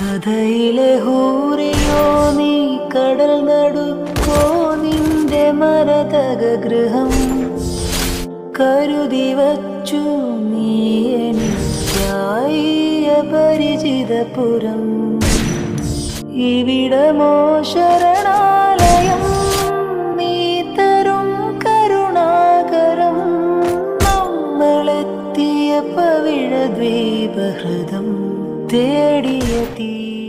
കഥയിലെ ഹൂറിയോ നീ കടൽ നടുക്കോ നിന്റെ മരതക ഗൃഹം കരുതി വച്ചു നീ എനിക്കായി പരിചിതപുരം ഇവിടമോ ശരണാലയം നീ തരും കരുണാകരം നമ്മളെത്തിയ പവിഴ ദ്വീപഹൃദം തേടിയ തീ